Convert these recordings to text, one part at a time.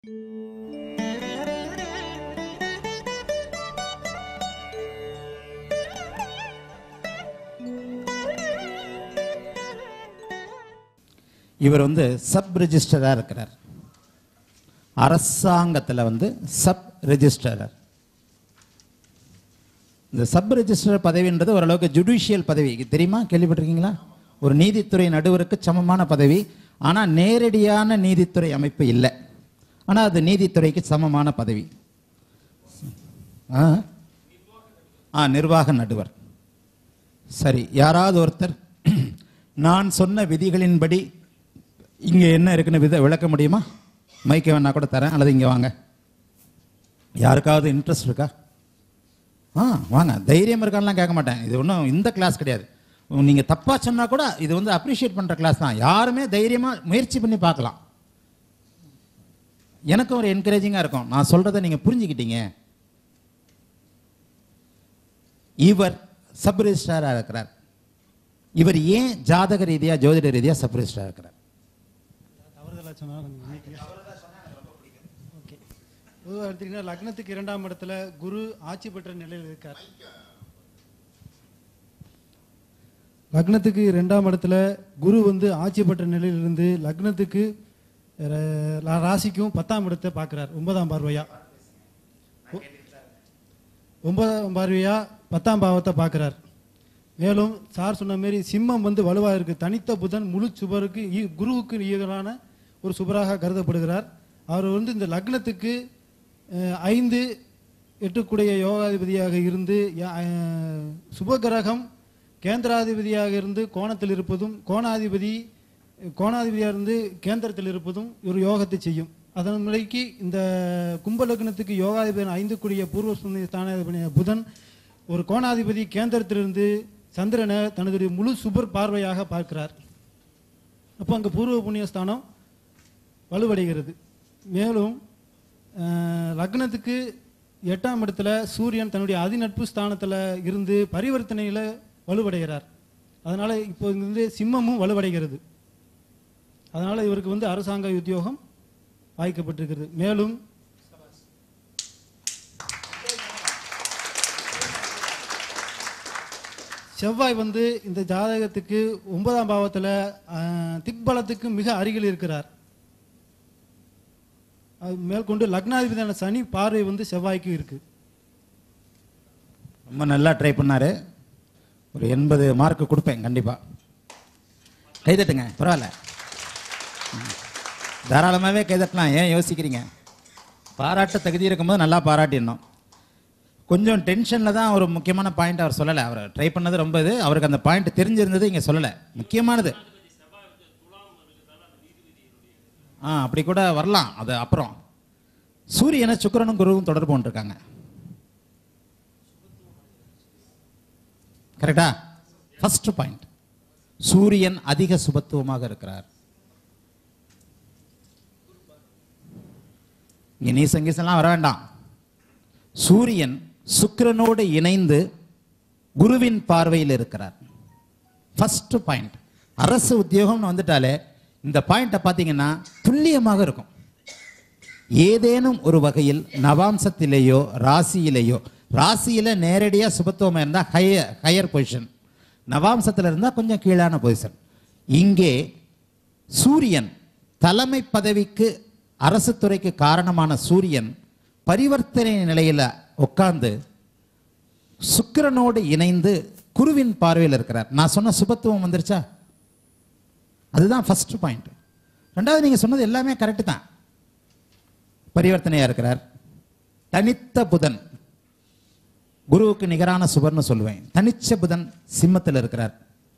இவர் வந்து சப் ரெஜிஸ்டராக இருக்கிறார் அரசாங்கத்தில் வந்து சப் ரெஜிஸ்டரர் இந்த சப் ரெஜிஸ்டர் பதவின்றது ஓரளவுக்கு ஜுடிஷியல் பதவி இது தெரியுமா கேள்விப்பட்டிருக்கீங்களா ஒரு நீதித்துறை நடுவருக்கு சமமான பதவி ஆனால் நேரடியான நீதித்துறை அமைப்பு இல்லை ஆனால் அது நீதித்துறைக்கு சமமான பதவி ஆ ஆ நிர்வாக நடுவர் சரி யாராவது ஒருத்தர் நான் சொன்ன விதிகளின்படி இங்கே என்ன இருக்குன்னு வித விளக்க முடியுமா மைக்க வேணா கூட தரேன் அல்லது இங்கே வாங்க யாருக்காவது இன்ட்ரெஸ்ட் இருக்கா ஆ வாங்க தைரியம் இருக்கான்லாம் கேட்க மாட்டேன் இது ஒன்றும் இந்த கிளாஸ் கிடையாது நீங்கள் தப்பாக சொன்னால் கூட இது வந்து அப்ரிஷியேட் பண்ணுற கிளாஸ் தான் யாருமே தைரியமாக முயற்சி பண்ணி பார்க்கலாம் எனக்கும் ஒரு என்கரேஜிங்காக இருக்கும் நான் சொல்கிறத நீங்கள் புரிஞ்சுக்கிட்டீங்க இவர் சப் ரெஜிஸ்ட்ராராக இருக்கிறார் இவர் ஏன் ஜாதக ரீதியாக ஜோதிட ரீதியாக சப் ரெஜிஸ்ட்ராராக இருக்கிறார் தவறுதலா சொன்னா கொஞ்சம் மன்னிக்கங்க. ஓகே பொதுவாக எடுத்தீங்கன்னா லக்னத்துக்கு இரண்டாம் இடத்துல குரு ஆட்சி பெற்ற நிலையில் இருக்கார் லக்னத்துக்கு இரண்டாம் இடத்துல குரு வந்து ஆட்சி பெற்ற நிலையில் இருந்து லக்னத்துக்கு ர- லா- ராசிக்கும் பத்தாம் இடத்தை பார்க்கிறார் ஒன்பதாம் பார்வையா ஒ- ஒன்பதாம் பார்வையா பத்தாம் பாவத்தை பார்க்கிறார் மேலும் சார் சொன்ன மாதிரி சிம்மம் வந்து வலுவாக இருக்கு தனித்த புதன் முழு சுபருக்கு ஈ- குருவுக்கு ஈகரான ஒரு சுபராக கருதப்படுகிறார் அவர் வந்து இந்த லக்னத்துக்கு அஹ், ஐந்து எட்டுக்குடைய யோகாதிபதியாக இருந்து யா- அஹ், சுபகிரகம் கேந்திராதிபதியாக இருந்து கோணத்தில் இருப்பதும் கோணாதிபதி கோணாதிபதியாக இருந்து கேந்திரத்தில் இருப்பதும் ஒரு யோகத்தை செய்யும் அதன் முறைக்கு இந்த கும்ப லக்னத்துக்கு யோகாதிபதி ஐந்து கூடிய பூர்வ சுந்தி ஸ்தானாதிபதி புதன் ஒரு கோணாதிபதி கேந்திரத்திலிருந்து சந்திரனை தனது முழு சுபர் பார்வையாக பார்க்கிறார் அப்போ அங்கே பூர்வ புண்ணியஸ்தானம் வலுவடைகிறது மேலும் அஹ், லக்னத்துக்கு எட்டாம் இடத்துல சூரியன் தன்னுடைய அதிநட்பு ஸ்தானத்தில் இருந்து பரிவர்த்தனையில் வலுவடைகிறார் அதனால் இப்போ வந்து சிம்மமும் வலுவடைகிறது அதனால் இவருக்கு வந்து அரசாங்க உத்தியோகம் வாய்க்கப்பட்டிருக்கிறது மேலும் செவ்வாய் வந்து இந்த ஜாதகத்துக்கு ஒன்பதாம் பாவத்தில் திக்பலத்துக்கு மிக அருகில் இருக்கிறார் அது மேற்கொண்டு லக்னாதிபதியான சனி பார்வை வந்து செவ்வாய்க்கு இருக்கு ரொம்ப நல்லா ட்ரை பண்ணாரு ஒரு எண்பது மார்க் கொடுப்பேன் கண்டிப்பாக கைதட்டுங்க பரவாயில்ல ம். தாராளமாகவே கைதட்டலாம் ஏன் யோசிக்கிறீங்க பாராட்ட தகுதி இருக்கும்போது நல்லா பாராட்டிடணும் கொஞ்சம் டென்ஷனில் தான் ஒரு முக்கியமான பாயிண்ட் அவர் சொல்லலை அவர் ட்ரை பண்ணது ரொம்ப இது அவருக்கு அந்த பாயிண்ட் தெரிஞ்சிருந்தது இங்கே சொல்லலை முக்கியமானது ஆ அப்படி கூட வரலாம் அது அப்புறம் சூரியனை சுக்கிரனும் குருவும் தொடர்பு கொண்டிருக்காங்க கரெக்டா ஃபர்ஸ்ட் பாயிண்ட் சூரியன் அதிக சுபத்துவமாக இருக்கிறார் இங்க நீசங்கீசெல்லாம் வர வேண்டாம் சூரியன் சுக்கிரனோடு இணைந்து குருவின் பார்வையில் இருக்கிறார் ஃபர்ஸ்ட் பாயிண்ட் அரசு உத்தியோகம்னு வந்துட்டாலே இந்த பாயிண்ட்டை பார்த்தீங்கன்னா துல்லியமாக இருக்கும் ஏதேனும் ஒரு வகையில் நவாம்சத்திலேயோ ராசியிலேயோ ராசியில நேரடியா சுபத்துவம் இருந்தால் ஹையர் ஹையர் பொசிஷன் நவாம்சத்தில் இருந்தால் கொஞ்சம் கீழான பொசிஷன் இங்கே சூரியன் தலைமை பதவிக்கு அரசு துறைக்கு காரணமான சூரியன் பரிவர்த்தனை நிலையில உட்கார்ந்து சுக்கிரனோடு இணைந்து குருவின் பார்வையில் இருக்கிறார் நான் சொன்ன சுபத்துவம் வந்துருச்சா அதுதான் ஃபர்ஸ்ட் பாயிண்ட் ரெண்டாவது நீங்க சொன்னது எல்லாமே கரெக்டு தான் பரிவர்த்தனையா இருக்கிறார் தனித்த புதன் குருவுக்கு நிகரான சுபர்னு சொல்லுவேன் தனிச்ச புதன் சிம்மத்தில் இருக்கிறார்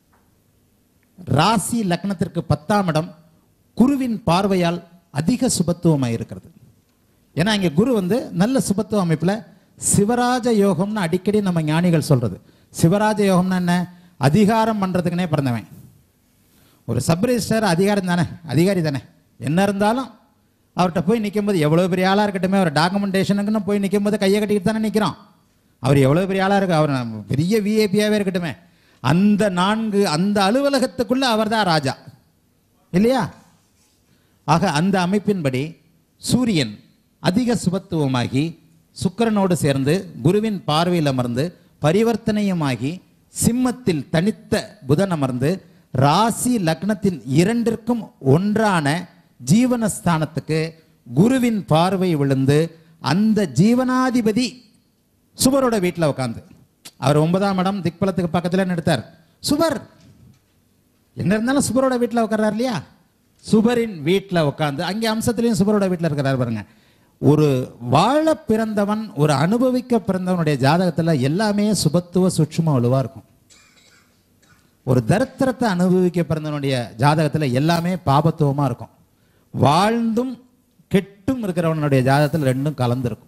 ராசி லக்னத்திற்கு பத்தாம் இடம் குருவின் பார்வையால் அதிக சுபத்துவமாக இருக்கிறது ஏன்னா இங்கே குரு வந்து நல்ல சுபத்துவ அமைப்பில் சிவராஜ யோகம்னு அடிக்கடி நம்ம ஞானிகள் சொல்றது சிவராஜ யோகம்னா என்ன அதிகாரம் பண்ணுறதுக்குனே பிறந்தவன் ஒரு சப் ரெஜிஸ்டர் அதிகாரம் தானே அதிகாரி தானே என்ன இருந்தாலும் அவர்கிட்ட போய் நிக்கும்போது எவ்வளோ பெரிய ஆளாக இருக்கட்டுமே அவர் டாக்குமெண்டேஷனுக்குன்னு போய் நிக்கும்போது கையை கட்டிக்கிட்டு தானே நிற்கிறோம் அவர் எவ்வளோ பெரிய ஆளாக இருக்கு அவர் நம்ம பெரிய விஐபியாகவே இருக்கட்டுமே அந்த நான்கு அந்த அலுவலகத்துக்குள்ள அவர்தான் ராஜா இல்லையா ஆக அந்த அமைப்பின்படி சூரியன் அதிக சுபத்துவமாகி சுக்கிரனோடு சேர்ந்து குருவின் பார்வையில் அமர்ந்து பரிவர்த்தனையுமாகி சிம்மத்தில் தனித்த புதன் அமர்ந்து ராசி லக்னத்தின் இரண்டிற்கும் ஒன்றான ஜீவனஸ்தானத்துக்கு குருவின் பார்வை விழுந்து அந்த ஜீவனாதிபதி சுபரோட வீட்டில் உட்காந்து அவர் ஒன்பதாம் இடம் திக்பலத்துக்கு பக்கத்தில் எடுத்தார் சுபர் என்ன இருந்தாலும் சுபரோட வீட்டில் உட்கார்றாரு இல்லையா சுபரின் வீட்டில் உட்காந்து அங்கே அம்சத்திலையும் சுபரோட வீட்டில் இருக்கிறார் பாருங்க ஒரு வாழ பிறந்தவன் ஒரு அனுபவிக்க பிறந்தவனுடைய ஜாதகத்தில் எல்லாமே சுபத்துவ சுட்சும வலுவாக இருக்கும் ஒரு தரித்திரத்தை அனுபவிக்க பிறந்தவனுடைய ஜாதகத்தில் எல்லாமே பாபத்துவமாக இருக்கும் வாழ்ந்தும் கெட்டும் இருக்கிறவனுடைய ஜாதகத்தில் ரெண்டும் கலந்துருக்கும்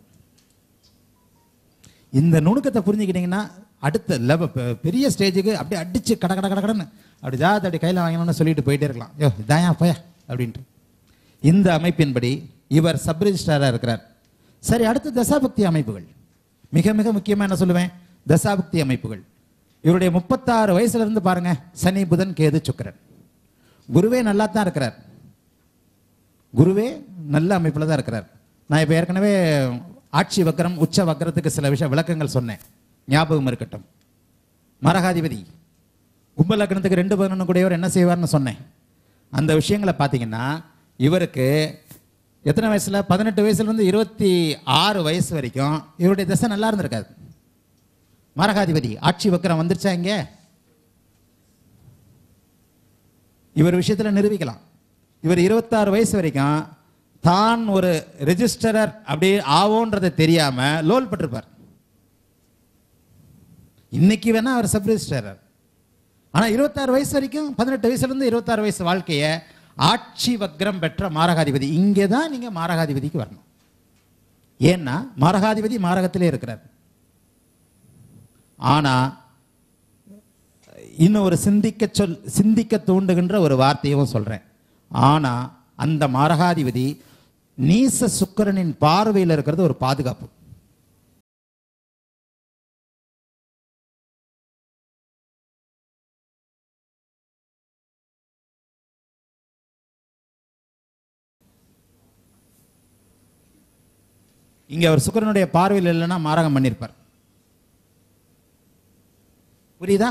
இந்த நுணுக்கத்தை புரிஞ்சுக்கிட்டீங்கன்னா அடுத்த லெவ பெ- பெரிய ஸ்டேஜுக்கு அப்படியே அடிச்சு கட கட கட கடன்னு அப்படி ஜாதகத்தை அப்படி கையில் வாங்கணும்னு சொல்லிட்டு போயிட்டே இருக்கலாம் யோ இதாயா போயா அப்படின்ட்டு இந்த அமைப்பின்படி இவர் சப் ரிஜிஸ்ட்ராராக இருக்கிறார் சரி அடுத்து தசாபக்தி அமைப்புகள் மிக மிக முக்கியமாக என்ன சொல்லுவேன் தசாபக்தி அமைப்புகள் இவருடைய முப்பத்தாறு வயசுல இருந்து பாருங்க சனி புதன் கேது சுக்கிரன் குருவே நல்லா தான் இருக்கிறார் குருவே நல்ல அமைப்பில் தான் இருக்கிறார் நான் இப்போ ஏற்கனவே ஆட்சி வக்கரம் உச்ச வக்கரத்துக்கு சில விஷய விளக்கங்கள் சொன்னேன் ஞாபகம் இருக்கட்டும் மரகாதிபதி கும்ப லக்னத்துக்கு ரெண்டு பதினொன்று கூடியவர் என்ன செய்வார்னு சொன்னேன் அந்த விஷயங்களை பார்த்தீங்கன்னா இவருக்கு எத்தனை வயசுல பதினெட்டு வயசுலேருந்து இருபத்தி ஆறு வயசு வரைக்கும் இவருடைய தசை நல்லா இருந்திருக்காது மரகாதிபதி ஆட்சி வக்கரம் வந்துருச்சா இங்கே இவர் விஷயத்துல நிரூபிக்கலாம் இவர் இருபத்தாறு வயசு வரைக்கும் தான் ஒரு ரெஜிஸ்டரர் அப்படி ஆவோன்றதை தெரியாம லோல் பட்டிருப்பார் இன்னைக்கு வேணா அவர் சப் ரெஜிஸ்டரர் ஆனா இருபத்தாறு வயசு வரைக்கும் பதினெட்டு வயசுல இருந்து இருபத்தாறு வயசு வாழ்க்கைய ஆட்சி வக்ரம் பெற்ற மாரகாதிபதி இங்கே தான் நீங்க மாரகாதிபதிக்கு வரணும் ஏன்னா மாரகாதிபதி மாரகத்திலே இருக்கிறார் ஆனா இன்னும் ஒரு சிந்திக்க சொல் சிந்திக்க தூண்டுகின்ற ஒரு வார்த்தையும் சொல்றேன் ஆனா அந்த மாரகாதிபதி நீச சுக்கிரனின் பார்வையில் இருக்கிறது ஒரு பாதுகாப்பு இங்க அவர் சுக்கிரனுடைய பார்வையில் இல்லைன்னா மாரகம் பண்ணியிருப்பார் புரியுதா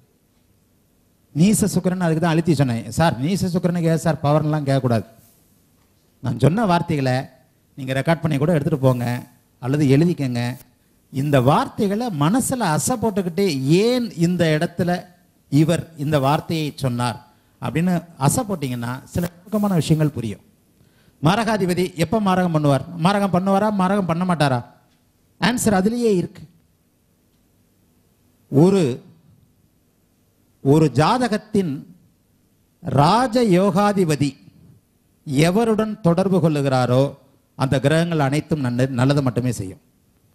நீச சுக்கிரன் அதுக்கு தான் அழுத்தி சொன்னேன் சார் நீச சுக்கிரனுக்கு ஏன் சார் பவர்லாம் கேட்கக்கூடாது நான் சொன்ன வார்த்தைகளை நீங்கள் ரெக்கார்ட் பண்ணி கூட எடுத்துகிட்டு போங்க அல்லது எழுதிக்கங்க இந்த வார்த்தைகளை மனசில் அசை போட்டுக்கிட்டு ஏன் இந்த இடத்துல இவர் இந்த வார்த்தையை சொன்னார் அப்படின்னு அசை போட்டிங்கன்னா சில நுணுக்கமான விஷயங்கள் புரியும் மாரகாதிபதி எப்போ மாரகம் பண்ணுவார் மாரகம் பண்ணுவாரா மாரகம் பண்ண மாட்டாரா ஆன்சர் அதுலேயே இருக்கு ஒரு ஒரு ஜாதகத்தின் ராஜ யோகாதிபதி எவருடன் தொடர்பு கொள்ளுகிறாரோ அந்த கிரகங்கள் அனைத்தும் நன்ன நல்லது மட்டுமே செய்யும்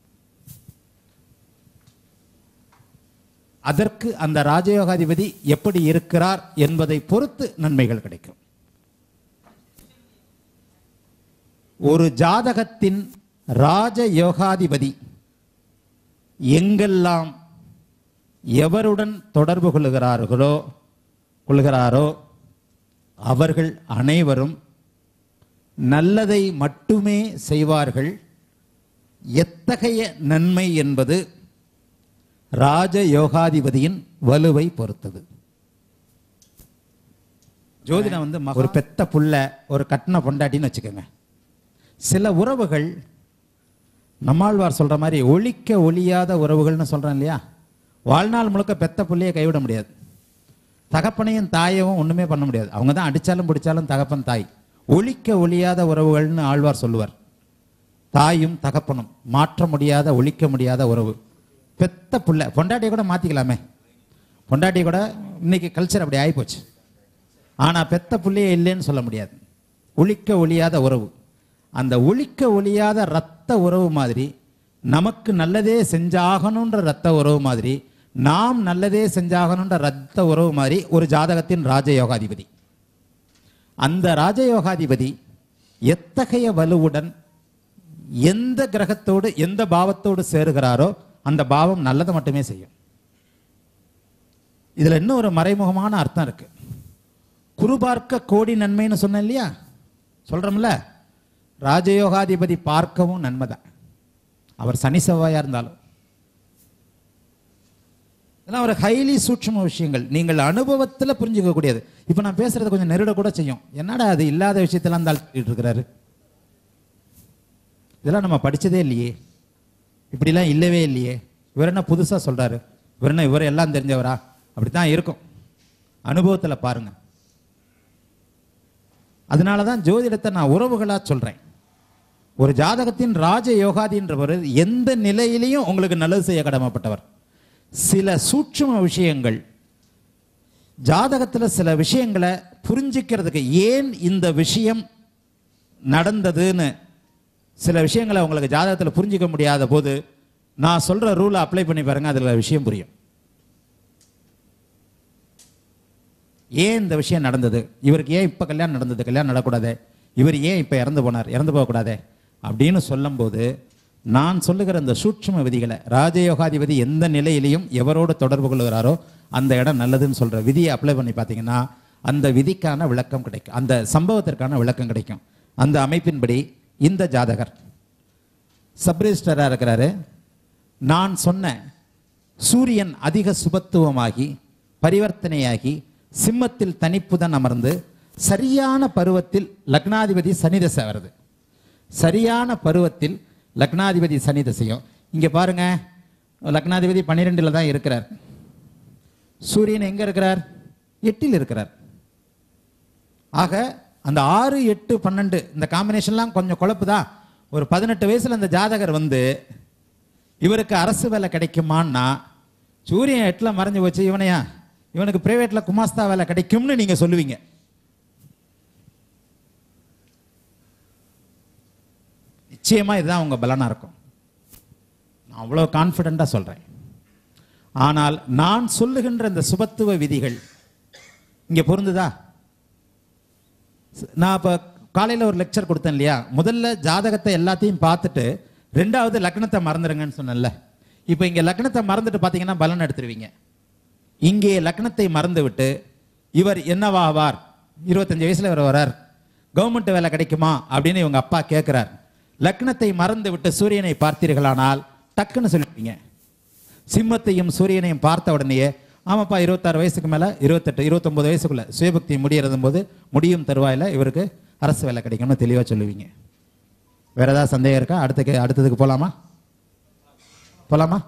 அதற்கு அந்த ராஜயோகாதிபதி எப்படி இருக்கிறார் என்பதை பொறுத்து நன்மைகள் கிடைக்கும் ஒரு ஜாதகத்தின் ராஜயோகாதிபதி எங்கெல்லாம் எவருடன் தொடர்பு கொள்ளுகிறார்களோ கொள்கிறாரோ அவர்கள் அனைவரும் நல்லதை மட்டுமே செய்வார்கள் எத்தகைய நன்மை என்பது ராஜ யோகாதிபதியின் வலுவை பொறுத்தது ஜோதிடம் வந்து மகா- ஒரு பெத்த புள்ள ஒரு கட்டின பொண்டாட்டின்னு வச்சுக்கோங்க சில உறவுகள் நம்மாழ்வார் சொல்ற மாதிரி ஒழிக்க ஒழியாத உறவுகள்னு சொல்றேன் இல்லையா வாழ்நாள் முழுக்க பெத்த புள்ளைய கைவிட முடியாது தகப்பனையும் தாயவும் ஒண்ணுமே பண்ண முடியாது அவங்க தான் அடிச்சாலும் பிடிச்சாலும் தகப்பன் தாய் ஒழிக்க ஒழியாத உறவுகள்னு ஆழ்வார் சொல்லுவார் தாயும் தகப்பனும் மாற்ற முடியாத ஒழிக்க முடியாத உறவு பெத்த புள்ள பொண்டாட்டியை கூட மாத்திக்கலாமே பொண்டாட்டி கூட இன்னைக்கு கல்ச்சர் அப்படி ஆயிப்போச்சு ஆனா பெத்த புள்ளையே இல்லைன்னு சொல்ல முடியாது ஒழிக்க ஒழியாத உறவு அந்த ஒழிக்க ஒழியாத ரத்த உறவு மாதிரி நமக்கு நல்லதே செஞ்சாகணுன்ற ரத்த உறவு மாதிரி நாம் நல்லதே செஞ்சாகணுன்ற ரத்த உறவு மாதிரி ஒரு ஜாதகத்தின் ராஜயோகாதிபதி அந்த ராஜயோகாதிபதி எத்தகைய வலுவுடன் எந்த கிரகத்தோடு எந்த பாவத்தோடு சேருகிறாரோ அந்த பாவம் நல்லதை மட்டுமே செய்யும் இதுல இன்னும் ஒரு மறைமுகமான அர்த்தம் இருக்கு குருபார்க்க கோடி நன்மைன்னு சொன்னேன் இல்லையா சொல்றோம்ல ராஜயோகாதிபதி பார்க்கவும் நன்மைதான் அவர் சனி செவ்வாயா இருந்தாலும் இதெல்லாம் ஒரு ஹைலி சூட்சும விஷயங்கள் நீங்கள் அனுபவத்தில் புரிஞ்சுக்க கூடியது இப்போ நான் பேசுறது கொஞ்சம் நெருட கூட செய்யும் என்னடா அது இல்லாத விஷயத்தெல்லாம் இருந்தால் இருக்கிறாரு இதெல்லாம் நம்ம படிச்சதே இல்லையே இப்படிலாம் இல்லவே இல்லையே இவர் என்ன புதுசாக சொல்றாரு இவர் என்ன இவர் எல்லாம் தெரிஞ்சவரா அப்படித்தான் இருக்கும் அனுபவத்தில் பாருங்க அதனால தான் ஜோதிடத்தை நான் உறவுகளா சொல்றேன் ஒரு ஜாதகத்தின் ராஜ யோகாதின்றவர் எந்த நிலையிலையும் உங்களுக்கு நல்லது செய்ய கடமைப்பட்டவர் சில சூட்சும விஷயங்கள் ஜாதகத்தில் சில விஷயங்களை புரிஞ்சிக்கிறதுக்கு ஏன் இந்த விஷயம் நடந்ததுன்னு சில விஷயங்களை உங்களுக்கு ஜாதகத்தில் புரிஞ்சிக்க முடியாத போது நான் சொல்ற ரூலை அப்ளை பண்ணி பாருங்க அதுல விஷயம் புரியும் ஏன் இந்த விஷயம் நடந்தது இவருக்கு ஏன் இப்போ கல்யாணம் நடந்தது கல்யாணம் நடக்கூடாதே இவர் ஏன் இப்போ இறந்து போனார் இறந்து போகக்கூடாதே அப்படின்னு சொல்லும்போது நான் சொல்லுகிற அந்த சூட்சும விதிகளை ராஜயோகாதிபதி எந்த நிலையிலையும் எவரோடு தொடர்பு கொள்கிறாரோ அந்த இடம் நல்லதுன்னு சொல்ற விதியை அப்ளை பண்ணி பார்த்தீங்கன்னா அந்த விதிக்கான விளக்கம் கிடைக்கும் அந்த சம்பவத்திற்கான விளக்கம் கிடைக்கும் அந்த அமைப்பின்படி இந்த ஜாதகர் சப்ரிஜிஸ்டராக இருக்கிறாரு நான் சொன்ன சூரியன் அதிக சுபத்துவமாகி பரிவர்த்தனையாகி சிம்மத்தில் தனிப்புதன் அமர்ந்து சரியான பருவத்தில் லக்னாதிபதி சனி தசை வருது சரியான பருவத்தில் லக்னாதிபதி சனி தசையும் இங்க பாருங்க லக்னாதிபதி பன்னிரெண்டுல தான் இருக்கிறார் சூரியன் எங்க இருக்கிறார் எட்டில் இருக்கிறார் ஆக அந்த ஆறு எட்டு பன்னெண்டு இந்த காம்பினேஷன்லாம் கொஞ்சம் குழப்புதா ஒரு பதினெட்டு வயசுல அந்த ஜாதகர் வந்து இவருக்கு அரசு வேலை கிடைக்குமான்னா சூரியன் எட்டுல மறைஞ்சு போச்சு இவனையா இவனுக்கு பிரைவேட்ல குமாஸ்தா வேலை கிடைக்கும்னு நீங்க சொல்லுவீங்க நிச்சயமா இதுதான் உங்க பலனா இருக்கும் நான் அவ்வளோ கான்ஃபிடென்ட்டாக சொல்றேன் ஆனால் நான் சொல்லுகின்ற இந்த சுபத்துவ விதிகள் இங்க பொருந்துதா நான் இப்போ காலையில் ஒரு லெக்சர் கொடுத்தேன் இல்லையா முதல்ல ஜாதகத்தை எல்லாத்தையும் பார்த்துட்டு ரெண்டாவது லக்னத்தை மறந்துடுங்கன்னு சொன்னேன்ல இப்போ இங்கே லக்னத்தை மறந்துட்டு பார்த்தீங்கன்னா பலன் எடுத்துருவீங்க இங்கே லக்னத்தை மறந்து விட்டு இவர் என்னவாவார் இருபத்தஞ்சு வயசுல இவர் வரார் கவர்மெண்ட் வேலை கிடைக்குமா அப்படின்னு இவங்க அப்பா கேட்கிறார் லக்னத்தை மறந்து விட்டு சூரியனை பார்த்தீர்களானால் டக்குன்னு சொல்லிடுவீங்க சிம்மத்தையும் சூரியனையும் பார்த்த உடனேயே ஆமாப்பா இருபத்தாறு வயசுக்கு மேலே இருபத்தெட்டு இருபத்தொம்பது வயசுக்குள்ள சுயபக்தி முடியறதும் போது முடியும் தருவாயில் இவருக்கு அரசு வேலை கிடைக்கும்னு தெளிவாக சொல்லுவீங்க வேற ஏதாவது சந்தேகம் இருக்கா அடுத்த அடுத்ததுக்கு போலாமா போலாமா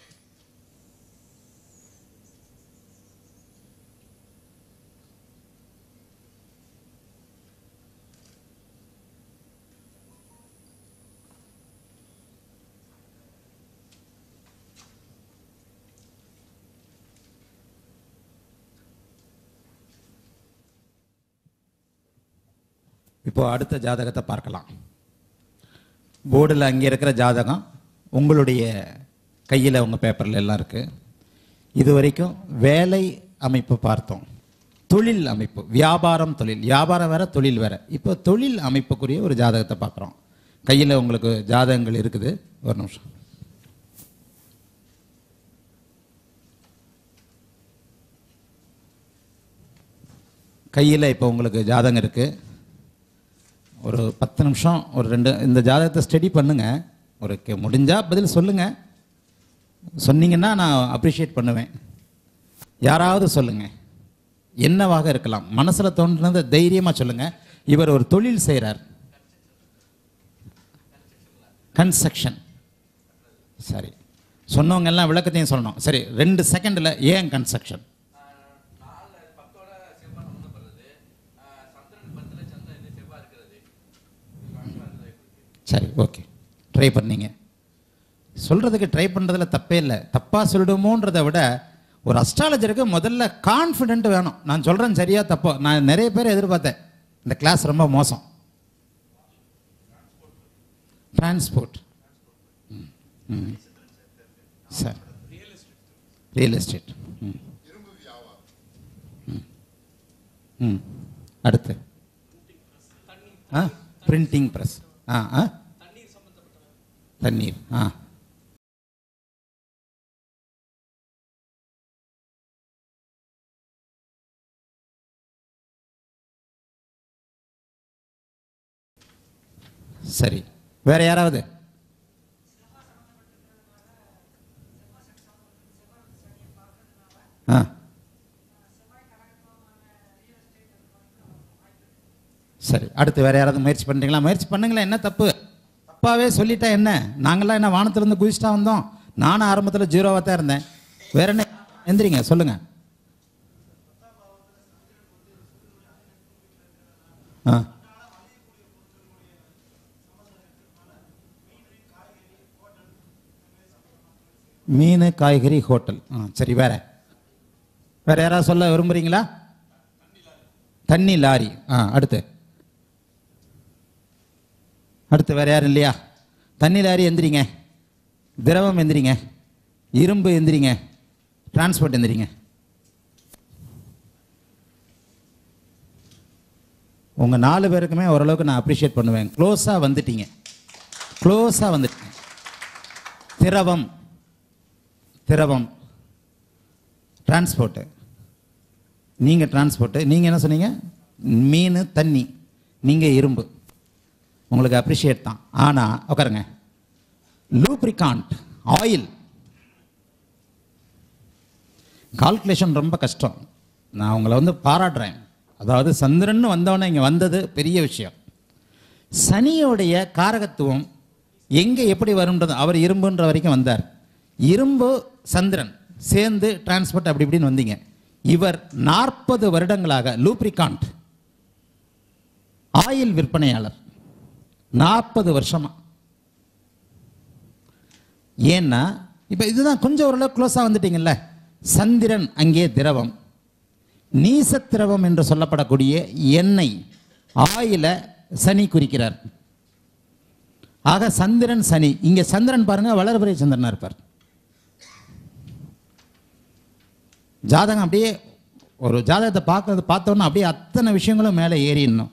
இப்போ அடுத்த ஜாதகத்தை பார்க்கலாம் போர்டில் அங்கே இருக்கிற ஜாதகம் உங்களுடைய கையில் உங்கள் பேப்பரில் எல்லாம் இருக்கு இது வரைக்கும் வேலை அமைப்பு பார்த்தோம் தொழில் அமைப்பு வியாபாரம் தொழில் வியாபாரம் வேற தொழில் வேற இப்போ தொழில் அமைப்புக்குரிய ஒரு ஜாதகத்தை பார்க்குறோம் கையில் உங்களுக்கு ஜாதகங்கள் இருக்குது ஒரு நிமிஷம் கையில் இப்போ உங்களுக்கு ஜாதகம் இருக்குது ஒரு பத்து நிமிஷம் ஒரு ரெண்டு இந்த ஜாதகத்தை ஸ்டடி பண்ணுங்க ஒரு கே- முடிஞ்சா பதில் சொல்லுங்க சொன்னீங்கன்னா நான் அப்ரிஷியேட் பண்ணுவேன் யாராவது சொல்லுங்க என்னவாக இருக்கலாம் மனசுல தோன்றினதை தைரியமா சொல்லுங்க இவர் ஒரு தொழில் செய்கிறார் கன்ஸ்ட்ரக்ஷன் சரி சொன்னவங்க எல்லாம் விளக்கத்தையும் சொல்லணும் சரி ரெண்டு செகண்டில் ஏன் கன்ஸ்ட்ரக்ஷன் சரி ஓகே ட்ரை பண்ணீங்க சொல்கிறதுக்கு ட்ரை பண்ணுறதுல தப்பே இல்லை தப்பாக சொல்லிடுமோன்றதை விட ஒரு அஸ்ட்ராலஜருக்கு முதல்ல கான்ஃபிடென்ட் வேணும் நான் சொல்கிறேன் சரியா தப்போ நான் நிறைய பேர் எதிர்பார்த்தேன் இந்த கிளாஸ் ரொம்ப மோசம் டிரான்ஸ்போர்ட் சார் ரியல் எஸ்டேட் ம் ம். ம் அடுத்து ஆ பிரிண்டிங் ப்ரெஸ் ஆ ஆ தண்ணீர் ஆ சரி வேற யாராவது ஆ சரி அடுத்து வேற யாராவது முயற்சி பண்ணுறீங்களா முயற்சி பண்ணுங்களேன் என்ன தப்பு தப்பாவே சொல்லிட்டா என்ன நாங்களாம் என்ன வானத்திலேருந்து குதிச்சிட்டா வந்தோம் நானும் ஆரம்பத்தில் ஜீரோவாக தான் இருந்தேன் வேற என்ன எந்திரிங்க சொல்லுங்க ஆ மீன் காய்கறி ஹோட்டல் ஆ சரி வேற வேற யாராவது சொல்ல விரும்புறீங்களா தண்ணி லாரி ஆ அடுத்து அடுத்து வேற யாரும் இல்லையா தண்ணி லாரி எந்திரிங்க திரவம் எந்திரிங்க இரும்பு எந்திரிங்க டிரான்ஸ்போர்ட் எந்திரிங்க உங்கள் நாலு பேருக்குமே ஓரளவுக்கு நான் அப்ரிஷியேட் பண்ணுவேன் க்ளோஸாக வந்துட்டீங்க க்ளோஸாக வந்துட்டீங்க திரவம் திரவம் டிரான்ஸ்போர்ட்டு நீங்கள் டிரான்ஸ்போர்ட்டு நீங்கள் என்ன சொன்னீங்க மீன் தண்ணி நீங்கள் இரும்பு உங்களுக்கு அப்ரிஷியேட் தான் ஆனால் உட்காருங்க லூப்ரிகாண்ட் ஆயில் கால்குலேஷன் ரொம்ப கஷ்டம் நான் உங்களை வந்து பாராட்டுறேன் அதாவது சந்திரன் வந்தவொடனே இங்கே வந்தது பெரிய விஷயம் சனியோடைய காரகத்துவம் எங்கே எப்படி வரும்ன்றது அவர் இரும்புன்ற வரைக்கும் வந்தார் இரும்பு சந்திரன் சேர்ந்து டிரான்ஸ்போர்ட் அப்படி இப்படின்னு வந்தீங்க இவர் நாற்பது வருடங்களாக லூப்ரிகாண்ட் ஆயில் விற்பனையாளர் நாற்பது வருஷமா ஏன்னா இப்போ இதுதான் கொஞ்சம் ஓரளவு க்ளோஸாக வந்துட்டீங்கல்ல சந்திரன் அங்கே திரவம் நீசத்திரவம் என்று சொல்லப்படக்கூடிய எண்ணெய் ஆயில சனி குறிக்கிறார் ஆக சந்திரன் சனி இங்க சந்திரன் பாருங்க வளர்பிறை சந்திரனா இருப்பார் ஜாதகம் அப்படியே ஒரு ஜாதகத்தை பார்க்கறது பார்த்தோன்னா அப்படியே அத்தனை விஷயங்களும் மேலே ஏறிடணும்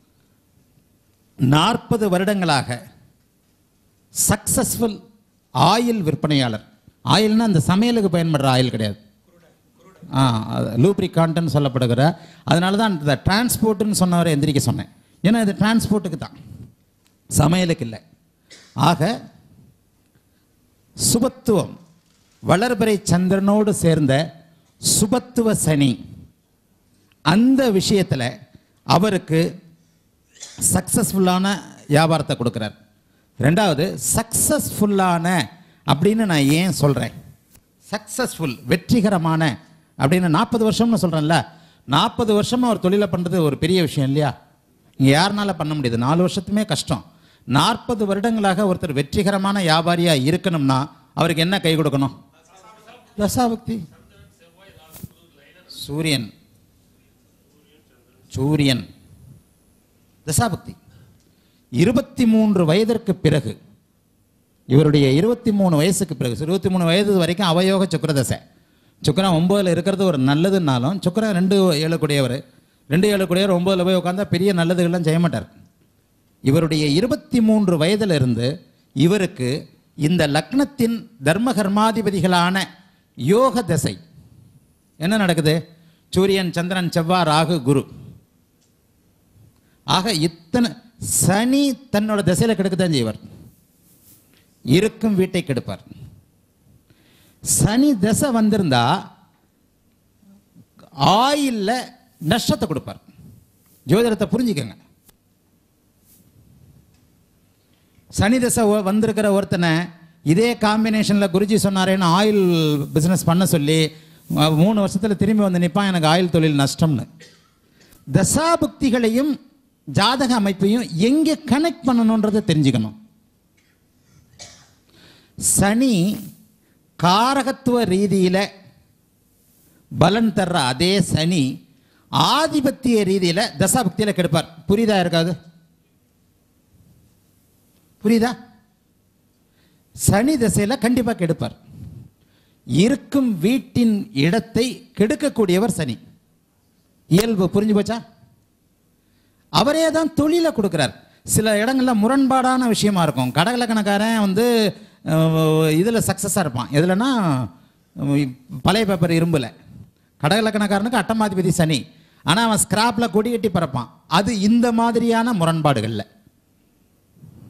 நாற்பது வருடங்களாக சக்சஸ்ஃபுல் ஆயில் விற்பனையாளர் ஆயில்னா அந்த சமையலுக்கு பயன்படுற ஆயில் கிடையாது ஆ லூப்ரிகான்ட்னு சொல்லப்படுகிற அதனால தான் இந்த டிரான்ஸ்போர்ட்டுன்னு சொன்னவரை எந்திரிக்க சொன்னேன் ஏன்னா இது டிரான்ஸ்போர்ட்டுக்கு தான் சமையலுக்கு இல்லை ஆக சுபத்துவம் வளர்பிறை சந்திரனோடு சேர்ந்த சுபத்துவ சனி அந்த விஷயத்தில் அவருக்கு சக்ஸஸ்ஃபுல்லான வியாபாரத்தை கொடுக்குறார் ரெண்டாவது சக்ஸஸ்ஃபுல்லான அப்படின்னு நான் ஏன் சொல்கிறேன் சக்ஸஸ்ஃபுல் வெற்றிகரமான அப்படின்னு நாற்பது வருஷம்னு சொல்கிறேன்ல நாற்பது வருஷமாக ஒரு தொழிலை பண்ணுறது ஒரு பெரிய விஷயம் இல்லையா இங்கே யாருனால பண்ண முடியுது நாலு வருஷத்துமே கஷ்டம் நாற்பது வருடங்களாக ஒருத்தர் வெற்றிகரமான வியாபாரியாக இருக்கணும்னா அவருக்கு என்ன கை கொடுக்கணும் தசாபக்தி சூரியன் சூரியன் தசாபக்தி இருபத்தி மூன்று வயதிற்கு பிறகு இவருடைய இருபத்தி மூணு வயசுக்கு பிறகு இருபத்தி மூணு வயது வரைக்கும் அவயோக சுக்கரதசை சுக்கரன் ஒம்போதில் இருக்கிறது ஒரு நல்லதுன்னாலும் சுக்கரன் ரெண்டு ஏழு கூடியவர் ரெண்டு ஏழு கூடியவர் ஒம்போதில் போய் உட்காந்தா பெரிய நல்லதுகள்லாம் செய்ய மாட்டார் இவருடைய இருபத்தி மூன்று வயதிலிருந்து இவருக்கு இந்த லக்னத்தின் தர்ம கர்மாதிபதிகளான யோக தசை என்ன நடக்குது சூரியன் சந்திரன் செவ்வாய் ராகு குரு ஆக இத்தனை சனி தன்னோட திசையில கெடுக்கத்தான் செய்வார் இருக்கும் வீட்டை கெடுப்பார் சனி தசை வந்திருந்தா ஆயில்ல நஷ்டத்தை கொடுப்பார் ஜோதிடத்தை புரிஞ்சுக்கங்க சனி தசை ஒ- வந்திருக்கிற ஒருத்தனை இதே காம்பினேஷனில் குருஜி சொன்னாரேன்னு ஆயில் பிஸ்னஸ் பண்ண சொல்லி அஹ், மூணு வருஷத்தில் திரும்பி வந்து நிற்பான் எனக்கு ஆயில் தொழில் நஷ்டம்னு தசாபுக்திகளையும் ஜாதக அமைப்பையும் எங்கே கனெக்ட் பண்ணணுன்றதை தெரிஞ்சுக்கணும் சனி காரகத்துவ ரீதியில் பலன் தர்ற அதே சனி ஆதிபத்திய ரீதியில் தசாபக்தியில் கெடுப்பார் புரியுதா இருக்காது புரியுதா சனி திசையில் கண்டிப்பாக கெடுப்பார் இருக்கும் வீட்டின் இடத்தை கெடுக்கக்கூடியவர் சனி இயல்பு புரிஞ்சு போச்சா அவரே தான் தொழிலை கொடுக்குறார் சில இடங்கள்ல முரண்பாடான விஷயமா இருக்கும் கடகலக்கணக்காரன் வந்து இதில் சக்ஸஸாக இருப்பான் எதுலன்னா அஹ், பழைய பேப்பர் இரும்பில் கடகலக்கணக்காரனுக்கு அட்டமாதிபதி சனி ஆனால் அவன் ஸ்கிராப்பில் கொடி கட்டி பறப்பான் அது இந்த மாதிரியான முரண்பாடுகளில்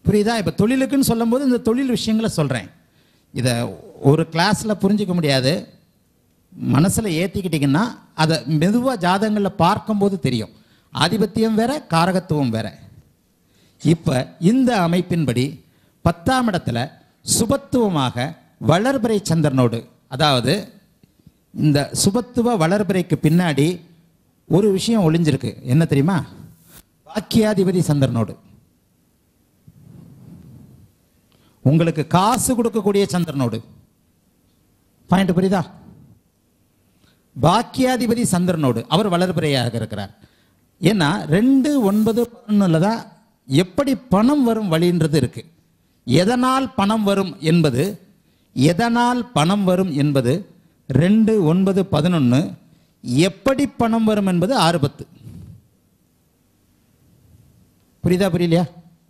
புரியுதா இப்போ தொழிலுக்குன்னு சொல்லும்போது இந்த தொழில் விஷயங்களை சொல்கிறேன் இதை ஒரு கிளாஸில் புரிஞ்சிக்க முடியாது மனசில் ஏற்றிக்கிட்டிங்கன்னா அதை மெதுவாக ஜாதகங்களில் பார்க்கும்போது தெரியும் ஆதிபத்தியம் வேற காரகத்துவம் வேற இப்போ இந்த அமைப்பின்படி பத்தாம் இடத்துல சுபத்துவமாக வளர்பிறை சந்திரனோடு அதாவது இந்த சுபத்துவ வளர்பிறைக்கு பின்னாடி ஒரு விஷயம் ஒளிஞ்சிருக்கு என்ன தெரியுமா பாக்கியாதிபதி சந்திரனோடு உங்களுக்கு காசு கொடுக்கக்கூடிய சந்திரனோடு பாயிண்ட் புரியுதா பாக்கியாதிபதி சந்திரனோடு அவர் வளர்பிறையாக இருக்கிறார் ஏன்னா ரெண்டு ஒன்பது பதினொன்னுல தான் எப்படி பணம் வரும் வழின்றது இருக்கு எதனால் பணம் வரும் என்பது எதனால் பணம் வரும் என்பது ரெண்டு ஒன்பது பதினொன்று எப்படி பணம் வரும் என்பது ஆறு பத்து புரியுதா புரியலையா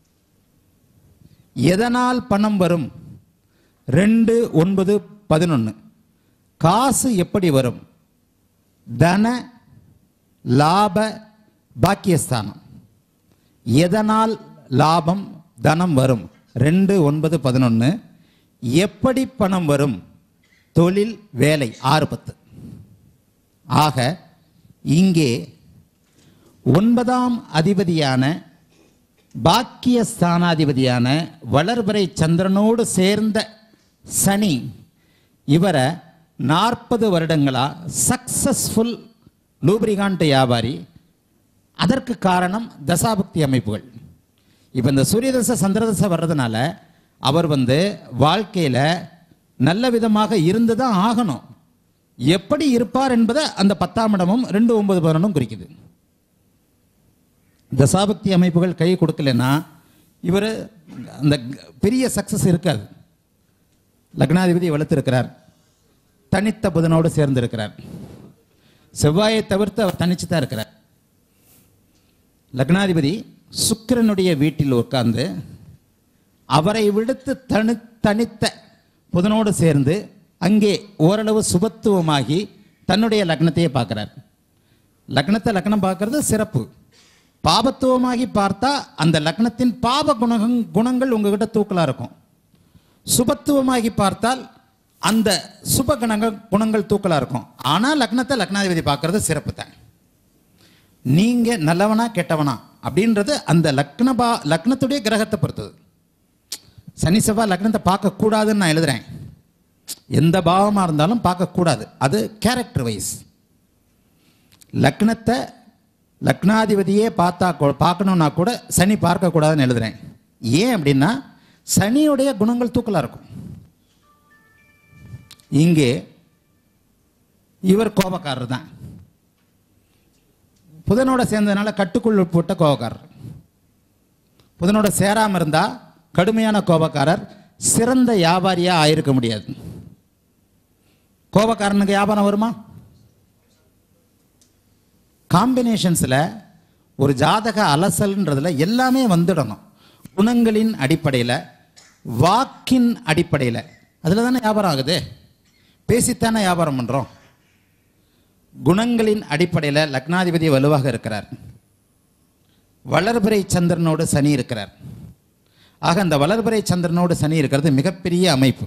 எதனால் பணம் வரும் ரெண்டு ஒன்பது பதினொன்று காசு எப்படி வரும் தன லாப பாக்கியஸ்தானம் எதனால் லாபம் தனம் வரும் ரெண்டு ஒன்பது பதினொன்று எப்படி பணம் வரும் தொழில் வேலை ஆறு பத்து ஆக இங்கே ஒன்பதாம் அதிபதியான பாக்கிய ஸ்தானாதிபதியான வளர்பிறை சந்திரனோடு சேர்ந்த சனி இவரை நாற்பது வருடங்களா சக்சஸ்ஃபுல் லூப்ரிகாண்ட் வியாபாரி அதற்கு காரணம் தசாபக்தி அமைப்புகள் இப்போ இந்த சூரியதசை சந்திரதசை வர்றதுனால அவர் வந்து வாழ்க்கையில் நல்ல விதமாக இருந்து தான் ஆகணும் எப்படி இருப்பார் என்பதை அந்த பத்தாம் இடமும் ரெண்டு ஒன்பது பதினொன்றும் குறிக்குது தசாபக்தி அமைப்புகள் கை கொடுக்கலன்னா இவர் அந்த பெரிய சக்சஸ் இருக்காது லக்னாதிபதி வளர்த்திருக்கிறார் தனித்த புதனோடு சேர்ந்திருக்கிறார் செவ்வாயை தவிர்த்து அவர் தனிச்சு தான் இருக்கிறார் லக்னாதிபதி சுக்கிரனுடைய வீட்டில் உட்கார்ந்து அவரை விடுத்து தனி தனித்த புதனோடு சேர்ந்து அங்கே ஓரளவு சுபத்துவமாகி தன்னுடைய லக்னத்தையே பார்க்கிறார் லக்னத்தை லக்னம் பார்க்கறது சிறப்பு பாபத்துவமாகி பார்த்தா அந்த லக்னத்தின் பாப குணங் குணங்கள் உங்ககிட்ட தூக்கலா இருக்கும் சுபத்துவமாகி பார்த்தால் அந்த சுப குணங்கள் குணங்கள் தூக்கலா இருக்கும் ஆனால் லக்னத்தை லக்னாதிபதி பார்க்கறது சிறப்பு தான் நீங்க நல்லவனா கெட்டவனா அப்படின்றது அந்த லக்ன பா லக்னத்துடைய கிரகத்தை பொறுத்தது சனி செவ்வாய் லக்னத்தை பார்க்கக்கூடாதுன்னு நான் எழுதுறேன் எந்த பாவமாக இருந்தாலும் பார்க்கக்கூடாது அது கேரக்டர் வைஸ் லக்னத்தை லக்னாதிபதியே பார்த்தா கூ- பார்க்கணும்னா கூட சனி பார்க்கக்கூடாதுன்னு எழுதுறேன் ஏன் அப்படின்னா சனியுடைய குணங்கள் தூக்கலாக இருக்கும் இங்கே இவர் கோபக்காரர் தான் புதனோட சேர்ந்ததுனால கட்டுக்குள் உட்பட்ட கோபக்காரர் புதனோட சேராம இருந்தா கடுமையான கோபக்காரர் சிறந்த வியாபாரியா ஆயிருக்க முடியாது கோபக்காரனுக்கு வியாபாரம் வருமா காம்பினேஷன்ஸில் ஒரு ஜாதக அலசல்ன்றதுல எல்லாமே வந்துடணும் குணங்களின் அடிப்படையில் வாக்கின் அடிப்படையில் அதில் தானே வியாபாரம் ஆகுது பேசித்தானே வியாபாரம் பண்ணுறோம் குணங்களின் அடிப்படையில் லக்னாதிபதி வலுவாக இருக்கிறார் வளர்பிறை சந்திரனோடு சனி இருக்கிறார் ஆக அந்த வளர்பிறை சந்திரனோடு சனி இருக்கிறது மிகப்பெரிய அமைப்பு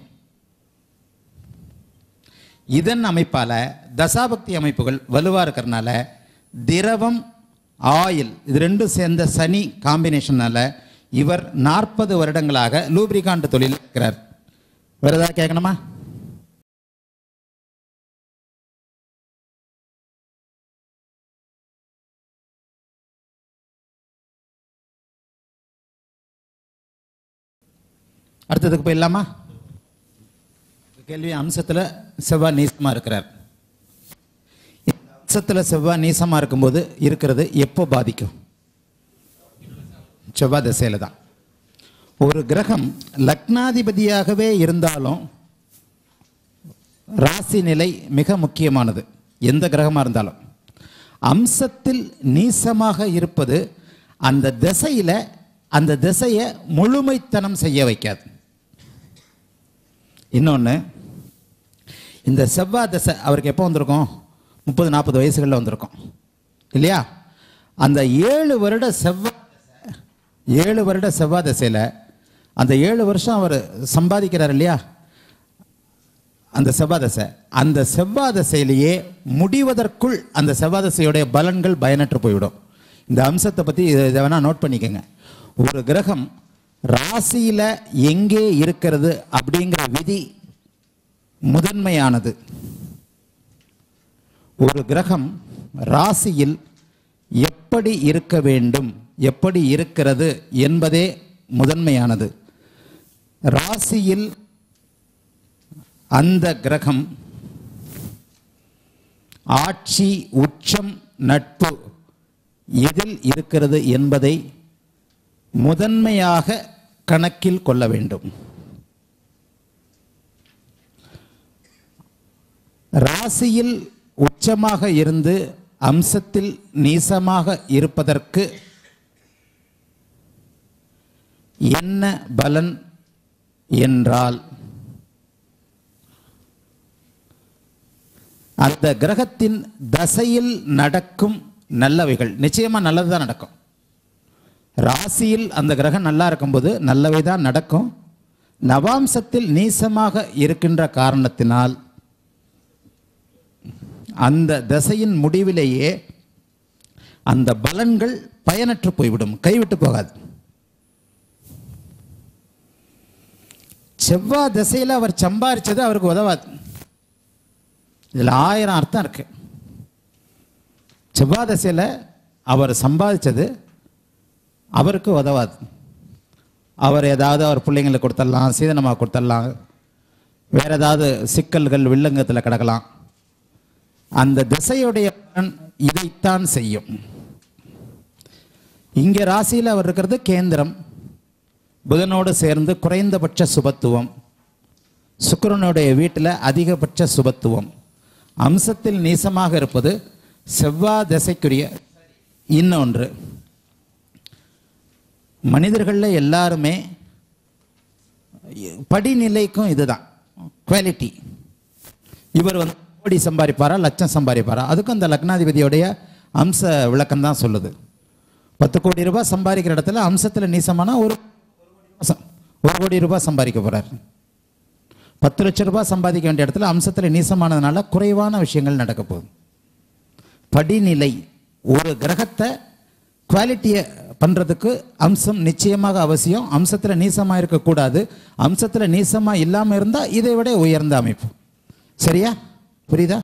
இதன் அமைப்பால தசாபக்தி அமைப்புகள் வலுவா இருக்கிறனால திரவம் ஆயில் இது ரெண்டும் சேர்ந்த சனி காம்பினேஷனால இவர் நாற்பது வருடங்களாக லூப்ரிகாண்ட் தொழில் இருக்கிறார் வேற ஏதாவது கேட்கணுமா அடுத்ததுக்கு போயிடலாமா கேள்வி அம்சத்தில் செவ்வாய் நீசமாக இருக்கிறார் இந்த அம்சத்தில் செவ்வாய் நீசமாக இருக்கும்போது இருக்கிறது எப்போ பாதிக்கும் செவ்வாய் திசையில் தான் ஒரு கிரகம் லக்னாதிபதியாகவே இருந்தாலும் ராசி நிலை மிக முக்கியமானது எந்த கிரகமாக இருந்தாலும் அம்சத்தில் நீசமாக இருப்பது அந்த திசையில் அந்த திசையை முழுமைத்தனம் செய்ய வைக்காது இன்னொன்று இந்த செவ்வாய் தசை அவருக்கு எப்போ வந்திருக்கும் முப்பது நாற்பது வயசுகளில் வந்திருக்கும் இல்லையா அந்த ஏழு வருட செவ்வாய் தசை, ஏழு வருட செவ்வாய் தசையில் அந்த ஏழு வருஷம் அவர் சம்பாதிக்கிறார் இல்லையா அந்த செவ்வாதசை அந்த செவ்வாதசையிலேயே முடிவதற்குள் அந்த செவ்வாதசையுடைய பலன்கள் பயனற்று போய்விடும் இந்த அம்சத்தை பற்றி இதை இதை வேணால் நோட் பண்ணிக்கோங்க ஒரு கிரகம் ராசியில் எங்கே இருக்கிறது அப்படிங்கிற விதி முதன்மையானது ஒரு கிரகம் ராசியில் எப்படி இருக்க வேண்டும் எப்படி இருக்கிறது என்பதே முதன்மையானது ராசியில் அந்த கிரகம் ஆட்சி உச்சம் நட்பு எதில் இருக்கிறது என்பதை முதன்மையாக கணக்கில் கொள்ள வேண்டும் ராசியில் உச்சமாக இருந்து அம்சத்தில் நீசமாக இருப்பதற்கு என்ன பலன் என்றால் அந்த கிரகத்தின் தசையில் நடக்கும் நல்லவைகள் நிச்சயமா நல்லது தான் நடக்கும் ராசியில் அந்த கிரகம் நல்லா இருக்கும்போது நல்லவை தான் நடக்கும் நவாம்சத்தில் நீசமாக இருக்கின்ற காரணத்தினால் அந்த தசையின் முடிவிலேயே அந்த பலன்கள் பயனற்று போய்விடும் கைவிட்டு போகாது செவ்வாய் திசையில் அவர் சம்பாரிச்சது அவருக்கு உதவாது இதில் ஆயிரம் அர்த்தம் இருக்கு செவ்வாய் திசையில் அவர் சம்பாதிச்சது அவருக்கு உதவாது அவர் ஏதாவது அவர் பிள்ளைங்களுக்கு கொடுத்துடலாம் சீதனமாக கொடுத்துடலாம் வேற ஏதாவது சிக்கல்கள் வில்லங்கத்தில் கிடக்கலாம் அந்த திசையுடைய பலன் இதைத்தான் செய்யும் இங்கே ராசியில் அவர் இருக்கிறது கேந்திரம் புதனோடு சேர்ந்து குறைந்தபட்ச சுபத்துவம் சுக்கிரனுடைய வீட்டில் அதிகபட்ச சுபத்துவம் அம்சத்தில் நீசமாக இருப்பது செவ்வாய் திசைக்குரிய இன்னொன்று மனிதர்களில் எல்லாருமே படிநிலைக்கும் இதுதான் குவாலிட்டி இவர் வந்து கோடி சம்பாதிப்பாரா லட்சம் சம்பாதிப்பாரா அதுக்கும் அந்த லக்னாதிபதியோடைய அம்ச விளக்கம் தான் சொல்லுது பத்து கோடி ரூபாய் சம்பாதிக்கிற இடத்துல அம்சத்தில் நீசமானா ஒரு ஒரு கோடி ரூபாய் சம்பாதிக்க போறார் பத்து லட்சம் ரூபாய் சம்பாதிக்க வேண்டிய இடத்துல அம்சத்தில் நீசமானதுனால குறைவான விஷயங்கள் நடக்க போகுது படிநிலை ஒரு கிரகத்தை குவாலிட்டியை பண்ணுறதுக்கு அம்சம் நிச்சயமாக அவசியம் அம்சத்தில் நீசமாக இருக்கக்கூடாது அம்சத்தில் நீசமாக இல்லாமல் இருந்தால் இதை விட உயர்ந்த அமைப்பு சரியா புரியுதா